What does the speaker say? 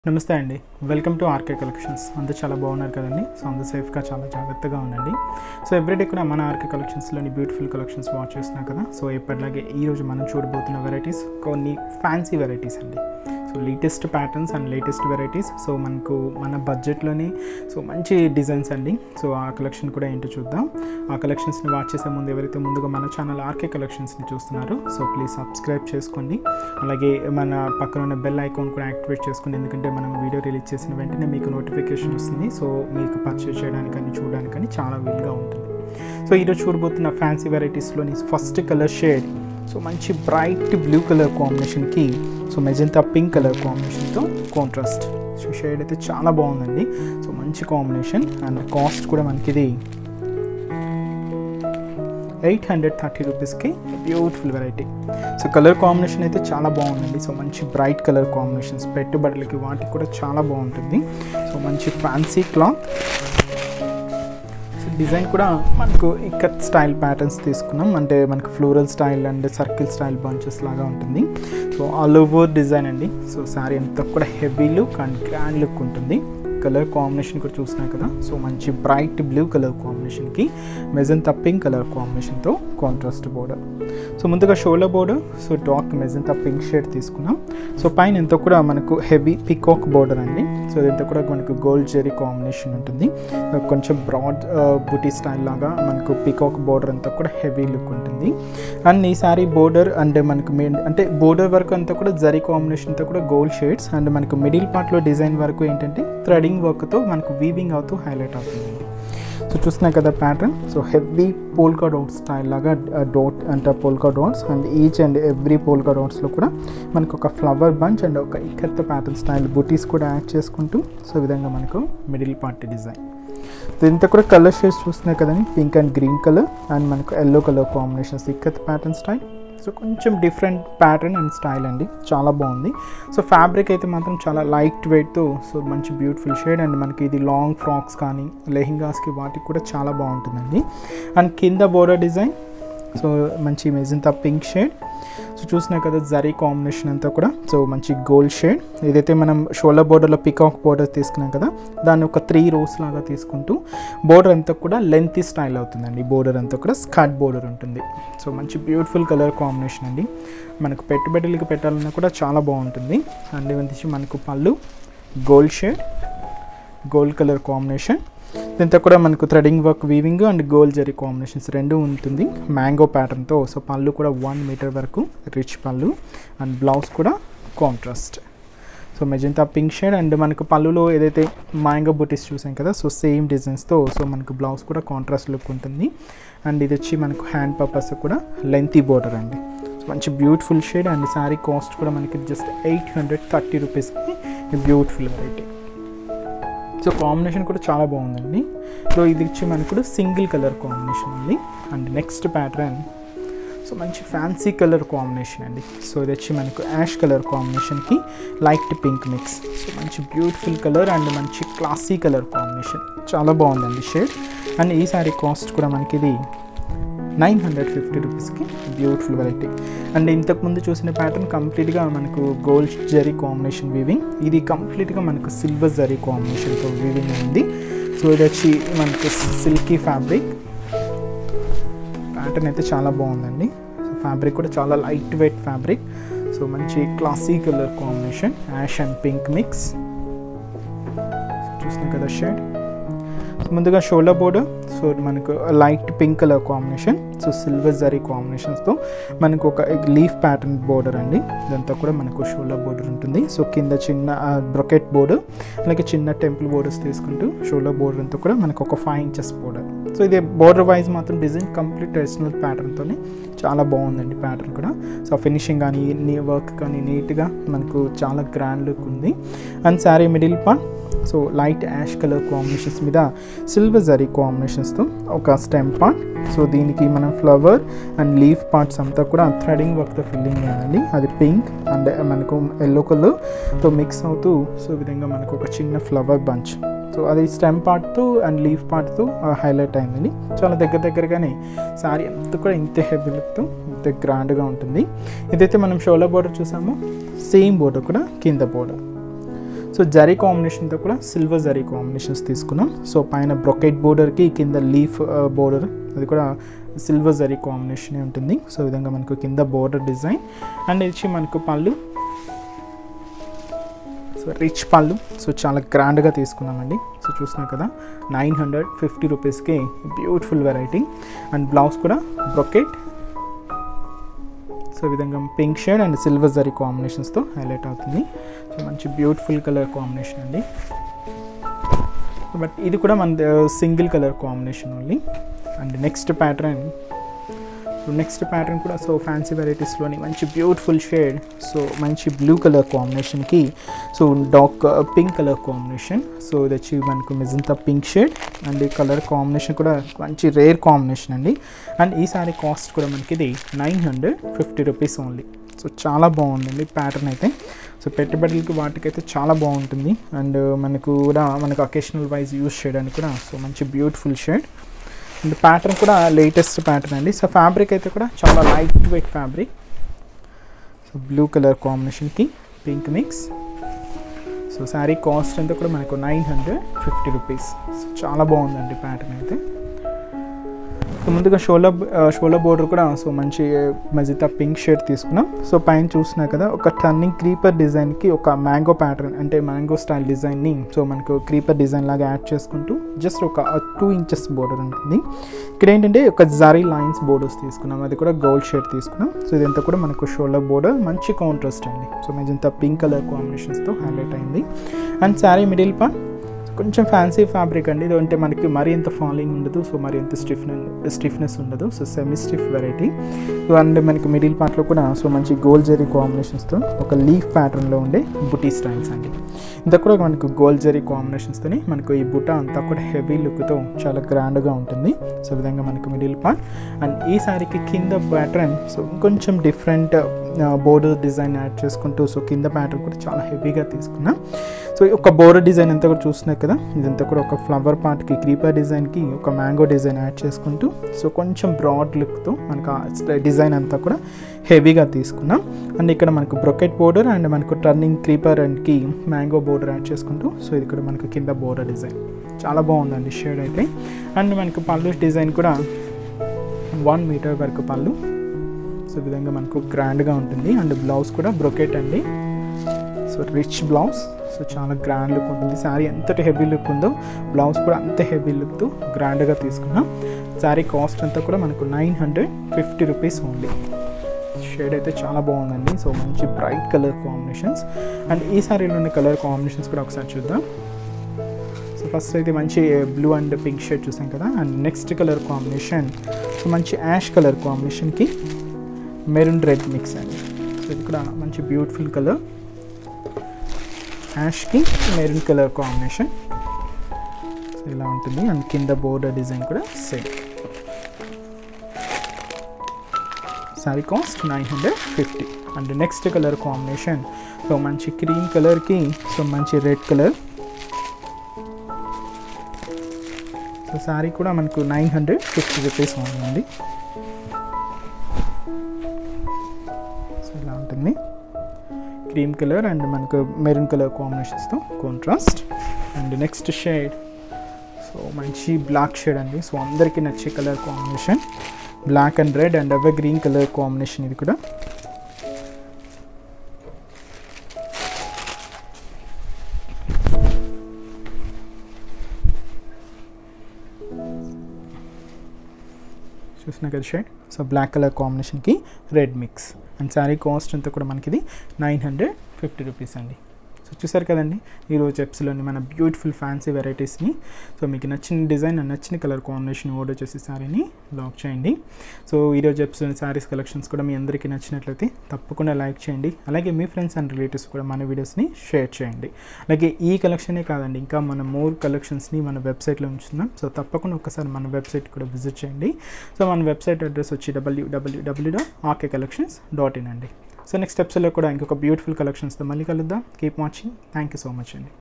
నమస్తే అండి welcome to RK collections అందరూ చాలా బాగున్నారు కదండి సో అందరూ సేఫ్గా చాలా జాగ్రత్తగా ఉండండి సో ఎవ్రీడే కూడా మన ఆర్కే కలెక్షన్స్లోని బ్యూటిఫుల్ కలెక్షన్స్ వాచ్ చేస్తున్నాం కదా సో ఎప్పటిలాగే ఈరోజు మనం చూడబోతున్న వెరైటీస్ కొన్ని ఫ్యాన్సీ వెరైటీస్ అండి so latest patterns and latest varieties so మనకు మన బడ్జెట్లోనే సో మంచి డిజైన్స్ అండి సో ఆ కలెక్షన్ కూడా ఏంటో చూద్దాం ఆ కలెక్షన్స్ని వాచ్ చేసే ముందు ఎవరైతే ముందుగా మన ఛానల్ ఆర్కే కలెక్షన్స్ని చూస్తున్నారో సో ప్లీజ్ సబ్స్క్రైబ్ చేసుకోండి అలాగే మన పక్కన ఉన్న బెల్ ఐకాన్ కూడా యాక్టివేట్ చేసుకోండి ఎందుకంటే మనం వీడియో రిలీజ్ చేసిన వెంటనే మీకు నోటిఫికేషన్ వస్తుంది సో మీకు పర్చేస్ చేయడానికి కానీ చూడడానికి కానీ చాలా వీలుగా ఉంటుంది సో ఈరోజు చూడబోతున్న ఫ్యాన్సీ వెరైటీస్లోని ఫస్ట్ కలర్ షేడ్ సో మంచి బ్రైట్ బ్లూ కలర్ కాంబినేషన్కి సో మెజంతా పింక్ కలర్ కాంబినేషన్తో కాంట్రాస్ట్ సో షేడ్ అయితే చాలా బాగుందండి సో మంచి కాంబినేషన్ అండ్ కాస్ట్ కూడా మనకి ఇది ఎయిట్ హండ్రెడ్ థర్టీ రూపీస్కి beautiful variety so colour combination అయితే చాలా బాగుందండి సో మంచి బ్రైట్ కలర్ కాంబినేషన్స్ పెట్టుబడులకి వాటికి కూడా చాలా బాగుంటుంది సో మంచి ఫ్యాన్సీ క్లాత్ సో డిజైన్ కూడా మనకు ఇక్కత్ స్టైల్ ప్యాటర్న్స్ తీసుకున్నాం అంటే మనకు floral style and circle style bunches లాగా ఉంటుంది సో ఆల్ ఓవర్ డిజైన్ అండి సో శారీ అంతా కూడా heavy look and grand look ఉంటుంది కలర్ కాంబినేషన్ కూడా చూసినా కదా సో మంచి బ్రైట్ బ్లూ కలర్ కాంబినేషన్కి మెజంతా పింక్ కలర్ కాంబినేషన్తో కాంట్రాస్ట్ బోర్డర్ సో ముందుగా shoulder border so dark magenta pink shade తీసుకున్నాం సో పైన ఎంత కూడా మనకు హెవీ పికాక్ బోర్డర్ అండి సో ఇదంతా కూడా మనకు గోల్డ్ జెరీ కాంబినేషన్ ఉంటుంది కొంచెం బ్రాడ్ బుటీ స్టైల్ లాగా మనకు పికాక్ బోర్డర్ అంతా కూడా హెవీ లుక్ ఉంటుంది అండ్ ఈ సారీ బోర్డర్ అండ్ మనకు మెయిన్ అంటే బోర్డర్ వరకు అంతా కూడా జరీ కాంబినేషన్తో కూడా గోల్డ్ షేడ్స్ అండ్ మనకు మిడిల్ పార్ట్లో డిజైన్ వరకు ఏంటంటే థ్రెడింగ్ వర్క్తో మనకు వీవింగ్ అవుతూ హైలైట్ అవుతుందండి సో చూస్తున్నాయి కదా pattern so heavy polka dot style లాగా డాట్ అంటే polka dots and each and every polka డాట్స్లో కూడా మనకు ఒక ఫ్లవర్ బంచ్ అండ్ ఒక ఇక్కత్త ప్యాటర్న్ స్టైల్ బుటీస్ కూడా యాడ్ చేసుకుంటూ సో ఈ విధంగా మనకు మిడిల్ పార్ట్ డిజైన్ దీంతో కూడా కలర్ షేడ్స్ చూస్తున్నాయి కదండి pink and green colour and మనకు yellow colour combinations ikat pattern style so కొంచెం డిఫరెంట్ ప్యాటర్న్ అండ్ స్టైల్ అండి చాలా బాగుంది సో ఫ్యాబ్రిక్ అయితే మాత్రం చాలా లైట్ వెయిట్తో సో మంచి బ్యూటిఫుల్ షేడ్ అండ్ మనకి ఇది లాంగ్ ఫ్రాక్స్ కానీ లెహింగాస్కి వాటికి కూడా చాలా బాగుంటుందండి అండ్ కింద బోర్డర్ డిజైన్ సో మంచి మెజంతా పింక్ షేడ్ సో చూసినా కదా జరీ కాంబినేషన్ అంతా కూడా సో మంచి గోల్డ్ షేడ్ ఏదైతే మనం షోల్డర్ బోర్డర్లో పికాక్ బోర్డర్ తీసుకున్నాం కదా దాన్ని ఒక త్రీ రోస్ లాగా తీసుకుంటూ బోర్డర్ అంతా కూడా లెంత్ స్టైల్ అవుతుందండి బోర్డర్ అంతా కూడా స్కర్ట్ బోర్డర్ ఉంటుంది సో మంచి బ్యూటిఫుల్ కలర్ కాంబినేషన్ అండి మనకు పెట్టుబడులకి పెట్టాలన్నా కూడా చాలా బాగుంటుంది అండ్ ఇవంతి మనకు పళ్ళు gold shade gold colour combination దీంతో కూడా మనకు threading work weaving and gold zari combinations రెండు ఉంటుంది మ్యాంగో ప్యాటర్న్తో సో పళ్ళు కూడా వన్ మీటర్ వరకు రిచ్ పళ్ళు అండ్ బ్లౌజ్ కూడా contrast so magenta pink shade and మనకు పళ్ళులో ఏదైతే మ్యాంగో బుటీస్ చూసాం కదా సో సేమ్ డిజైన్స్తో సో మనకు బ్లౌజ్ కూడా కాంట్రాస్ట్ లుక్ ఉంటుంది అండ్ ఇది వచ్చి మనకు హ్యాండ్ పర్పస్ కూడా లెంతీ బోర్డర్ అండి సో మంచి beautiful shade and sari cost కూడా మనకి జస్ట్ ఎయిట్ హండ్రెడ్ థర్టీ రూపీస్కి బ్యూటిఫుల్ వెరైటీ సో కాంబినేషన్ కూడా చాలా బాగుందండి సో ఇది వచ్చి మనకు కూడా సింగిల్ కలర్ కాంబినేషన్ ఉంది అండ్ నెక్స్ట్ ప్యాటర్న్ సో మంచి ఫ్యాన్సీ కలర్ కాంబినేషన్ అండి సో ఇది వచ్చి మనకు యాష్ కలర్ కాంబినేషన్కి లైట్ పింక్ మిక్స్ సో మంచి బ్యూటిఫుల్ కలర్ అండ్ మంచి క్లాసీ కలర్ కాంబినేషన్ చాలా బాగుందండి షేడ్ అండ్ ఈ సారీ కాస్ట్ కూడా మనకి ఇది నైన్ హండ్రెడ్ ఫిఫ్టీ రూపీస్కి బ్యూటిఫుల్ వెరైటీ అండ్ ఇంతకుముందు చూసిన ప్యాటర్న్ కంప్లీట్గా మనకు గోల్డ్ జరీ కాంబినేషన్ వీవింగ్ ఇది కంప్లీట్గా మనకు సిల్వర్ జరీ కాంబినేషన్తో వీవింగ్ ఉంది సో ఇది వచ్చి మనకు సిల్కీ ఫ్యాబ్రిక్ ప్యాటర్న్ అయితే చాలా బాగుందండి సో ఫ్యాబ్రిక్ కూడా చాలా లైట్ వెయిట్ ఫ్యాబ్రిక్ సో మంచి classy colour combination ash and pink mix చూస్తున్నాం కదా షేడ్ ముందుగా షోల్డర్ బోర్డర్ సో మనకు light pink colour combination so silver zari కాంబినేషన్స్తో మనకు ఒక లీఫ్ ప్యాటర్న్ బోర్డర్ అండి ఇదంతా కూడా మనకు షోల్డర్ బోర్డర్ ఉంటుంది సో కింద చిన్న బ్రొకెట్ బోర్డర్ అలాగే చిన్న టెంపుల్ బోర్డర్స్ తీసుకుంటూ షోల్డర్ బోర్డర్ అంతా కూడా మనకు ఒక ఫైవ్ ఇంచెస్ బోర్డర్ సో ఇది బోర్డర్ వైజ్ మాత్రం డిజైన్ కంప్లీట్ ట్రెడిషనల్ ప్యాటర్న్తోనే చాలా బాగుందండి ప్యాటర్న్ కూడా సో ఫినిషింగ్ కానీ నీ వర్క్ కానీ నీట్గా మనకు చాలా గ్రాండ్ లుక్ ఉంది and sari middle part so light ash colour combinations మీద సిల్వర్ జరీ కాంబినేషన్స్తో ఒక స్టెమ్ పార్ట్ సో దీనికి మనం ఫ్లవర్ అండ్ లీఫ్ పార్ట్స్ అంతా కూడా థ్రెడింగ్ వర్క్తో ఫిల్లింగ్ అయ్యిందండి అది పింక్ అండ్ మనకు ఎల్లో కలర్తో మిక్స్ అవుతూ సో ఈ విధంగా మనకు ఒక చిన్న ఫ్లవర్ బంచ్ సో అది స్టెమ్ పార్ట్తో అండ్ లీఫ్ పార్ట్తో హైలైట్ అయిందండి చాలా దగ్గర దగ్గరగానే శారీ అంతా కూడా ఇంత హెవీ లుక్తో ఇంత గ్రాండ్గా ఉంటుంది ఇదైతే మనం షోలా బోర్డర్ చూసామో సేమ్ బోర్డర్ కూడా కింద బోర్డర్ సో జరీ కాంబినేషన్తో కూడా సిల్వర్ జరీ కాంబినేషన్స్ తీసుకున్నాం సో పైన బ్రొకెట్ బోర్డర్కి కింద లీఫ్ బోర్డర్ అది కూడా సిల్వర్ జరీ కాంబినేషన్ ఉంటుంది సో ఈ విధంగా మనకు కింద బోర్డర్ డిజైన్ అండ్ ఇచ్చి మనకు పళ్ళు సో రిచ్ పళ్ళు సో చాలా గ్రాండ్గా తీసుకున్నామండి సో చూస్తున్నాం కదా నైన్ హండ్రెడ్ ఫిఫ్టీ రూపీస్కి బ్యూటిఫుల్ వెరైటీ అండ్ బ్లౌజ్ కూడా బ్రొకెట్ సో ఈ విధంగా pink shade and silver zari కాంబినేషన్స్తో హైలైట్ అవుతుంది సో మంచి బ్యూటిఫుల్ కలర్ కాంబినేషన్ అండి బట్ ఇది కూడా మన single colour combination only and next pattern next pattern కూడా సో ఫ్యాన్సీ వెరైటీస్లోని మంచి బ్యూటిఫుల్ షేడ్ సో మంచి బ్లూ కలర్ కాంబినేషన్కి so dark pink colour combination so ఇది వచ్చి మనకు మిజంతా పింక్ షేడ్ అండ్ ఈ కలర్ కాంబినేషన్ కూడా మంచి రేర్ కాంబినేషన్ అండి అండ్ ఈ సారీ కాస్ట్ కూడా మనకి ఇది nine hundred fifty rupees only so చాలా బాగుందండి ప్యాటర్న్ అయితే సో పెట్టుబడులకి వాటికైతే చాలా బాగుంటుంది అండ్ మనకు కూడా మనకు అకేషనల్ వైజ్ యూస్ చేయడానికి కూడా సో మంచి బ్యూటిఫుల్ షేడ్ అండ్ ప్యాటర్న్ కూడా లేటెస్ట్ ప్యాటర్న్ అండి సో ఫ్యాబ్రిక్ అయితే కూడా చాలా light weight fabric so blue colour కాంబినేషన్కి pink mix so sari cost అంతా కూడా మనకు nine hundred fifty rupees so చాలా బాగుందండి ప్యాటర్న్ అయితే సో ముందుగా షోలా షోలా బోర్డర్ కూడా సో మంచి మజితా పింక్ షేడ్ తీసుకున్నాం సో పైన చూసినా కదా ఒక టర్నింగ్ క్రీపర్ డిజైన్కి ఒక మ్యాంగో ప్యాటర్న్ అంటే మ్యాంగో స్టైల్ డిజైన్ని సో మనకు క్రీపర్ డిజైన్ లాగా యాడ్ చేసుకుంటూ జస్ట్ ఒక టూ ఇంచెస్ బోర్డర్ ఉంటుంది ఇక్కడ ఏంటంటే ఒక జారీ లైన్స్ బోర్డర్స్ తీసుకున్నాం అది కూడా గోల్డ్ షేడ్ తీసుకున్నాం సో ఇదంతా కూడా మనకు షోలా బోర్డర్ మంచి కాంట్రాస్ట్ అండి సో మజంతా పింక్ కలర్ కాంబినేషన్స్తో హైలైట్ అయింది అండ్ శారీ మిడిల్ పార్ట్ కొంచెం ఫ్యాన్సీ ఫ్యాబ్రిక్ అండి ఇది అంటే మనకి మరీ ఇంత ఫాలింగ్ ఉండదు సో మరి ఎంత స్టిఫ్ స్టిఫ్నెస్ ఉండదు so semi stiff variety and మనకి మిడిల్ పార్ట్లో కూడా సో మంచి గోల్డ్ జరీ కాంబినేషన్స్తో ఒక లీఫ్ ప్యాటర్న్లో ఉండే బుటీ స్టైల్స్ అండి ఇంత కూడా మనకు గోల్డ్ జరీ కాంబినేషన్స్తోని మనకు ఈ బుట్ట అంతా కూడా హెవీ లుక్తో చాలా గ్రాండ్గా ఉంటుంది సో విధంగా మనకు మిడిల్ పార్ట్ అండ్ ఈ సారీకి కింద ప్యాటర్న్ సో ఇంకొంచెం డిఫరెంట్ బోర్డర్ డిజైన్ యాడ్ చేసుకుంటూ సో కింద ప్యాటర్న్ కూడా చాలా హెవీగా తీసుకున్నాం సో ఒక బోర్డర్ డిజైన్ అంతా కూడా చూస్తున్నారు కదా ఇదంతా కూడా ఒక ఫ్లవర్ పార్ట్కి క్రీపర్ డిజైన్కి ఒక మ్యాంగో డిజైన్ యాడ్ చేసుకుంటూ సో కొంచెం బ్రాడ్ లుక్తో మనకు డిజైన్ అంతా కూడా హెవీగా తీసుకున్నాం అండ్ ఇక్కడ మనకు బ్రొకెట్ బోర్డర్ అండ్ మనకు టర్నింగ్ క్రీపర్ అండ్కి మ్యాంగో బోర్డర్ యాడ్ చేసుకుంటూ సో ఇది కూడా మనకు కింద బోర్డర్ డిజైన్ చాలా బాగుందండి షేడ్ అయితే అండ్ మనకు పళ్ళు డిజైన్ కూడా వన్ మీటర్ వరకు పళ్ళు సో ఈ విధంగా మనకు గ్రాండ్గా ఉంటుంది అండ్ బ్లౌజ్ కూడా బ్రొకెట్ అండి సో రిచ్ బ్లౌజ్ సో చాలా గ్రాండ్ లుక్ ఉంటుంది శారీ ఎంతటి హెవీ లుక్ ఉందో బ్లౌజ్ కూడా అంత హెవీ లుక్తో గ్రాండ్గా తీసుకున్నాం శారీ కాస్ట్ అంతా కూడా మనకు nine hundred fifty rupees only shade అయితే చాలా బాగుందండి సో మంచి బ్రైట్ కలర్ కాంబినేషన్స్ అండ్ ఈ శారీలోని కలర్ కాంబినేషన్స్ కూడా ఒకసారి చూద్దాం సో ఫస్ట్ అయితే మంచి బ్లూ అండ్ పింక్ షేడ్ చూసాం కదా and next colour combination so మంచి యాష్ కలర్ కాంబినేషన్కి మెరూన్ రెడ్ మిక్స్ అండి సో ఇది కూడా మంచి బ్యూటిఫుల్ కలర్ యాష్కి మెరూన్ కలర్ కాంబినేషన్ సో ఇలా ఉంటుంది అండ్ కింద బోర్డర్ డిజైన్ కూడా same sari cost nine hundred fifty and next colour combination so మంచి క్రీమ్ కలర్కి సో మంచి రెడ్ కలర్ సో శారీ కూడా మనకు నైన్ హండ్రెడ్ ఫిఫ్టీ రూపీస్ ఉందండి సో ఇలా ఉంటుంది క్రీమ్ కలర్ అండ్ మనకు మెరూన్ కలర్ కాంబినేషన్స్తో contrast and next shade so మంచి బ్లాక్ షేడ్ అండి సో అందరికీ నచ్చే colour combination black and red and అవే గ్రీన్ కలర్ కాంబినేషన్ ఇది కూడా చూసిన కదా షేడ్ సో బ్లాక్ కలర్ కాంబినేషన్కి red mix and sari cost అంతా కూడా మనకి ఇది నైన్ హండ్రెడ్ ఫిఫ్టీ రూపీస్ అండి సో చూసారు కదండి ఈరోజు ఎప్స్లోని మన బ్యూటిఫుల్ ఫ్యాన్సీ వెరైటీస్ని సో మీకు నచ్చిన డిజైన్ అండ్ నచ్చిన కలర్ కాంబినేషన్ ఆర్డర్ చేసి శారీని లాక్ చేయండి సో ఈరోజు ఎప్స్లోని శారీస్ కలెక్షన్స్ కూడా మీ అందరికీ నచ్చినట్లయితే తప్పకుండా లైక్ చేయండి అలాగే మీ ఫ్రెండ్స్ అండ్ రిలేటివ్స్ కూడా మన వీడియోస్ని షేర్ చేయండి అలాగే ఈ కలెక్షనే కాదండి ఇంకా మన మోర్ కలెక్షన్స్ని మన వెబ్సైట్లో ఉంచుతున్నాం సో తప్పకుండా ఒకసారి మన వెబ్సైట్ కూడా విజిట్ చేయండి సో మన వెబ్సైట్ అడ్రస్ వచ్చి W W W dot RK collections dot in అండి సో నెక్స్ట్ ఎపిసోడ్లో కూడా ఇంకొక బ్యూటిఫుల్ కలెక్షన్స్తో మళ్ళీ కలుద్దాం keep watching thank you so much అండి